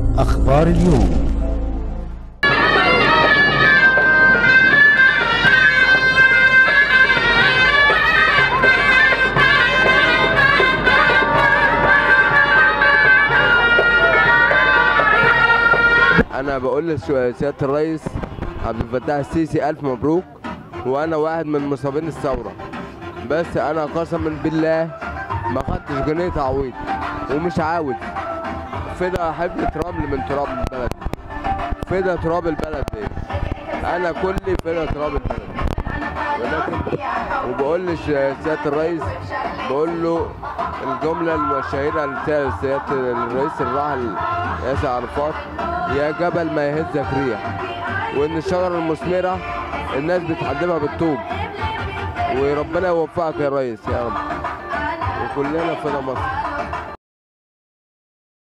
أخبار اليوم انا بقول لسياده الرئيس عبد الفتاح السيسي الف مبروك وانا واحد من مصابين الثوره بس انا قسما بالله ما خدتش جنيه تعويض ومش عاوز فدا حبة رمل من تراب البلد فدا تراب البلد دي انا كلي فدا تراب البلد ولكن وبقول لسياده الرئيس بقول له الجمله الشهيره لسياده الرئيس الراحل ياسر عرفات يا جبل ما يهزك ريح وان الشجره المثمره الناس بتحدفها بالطوب وربنا يوفقك يا ريس يا رب وكلنا فدا مصر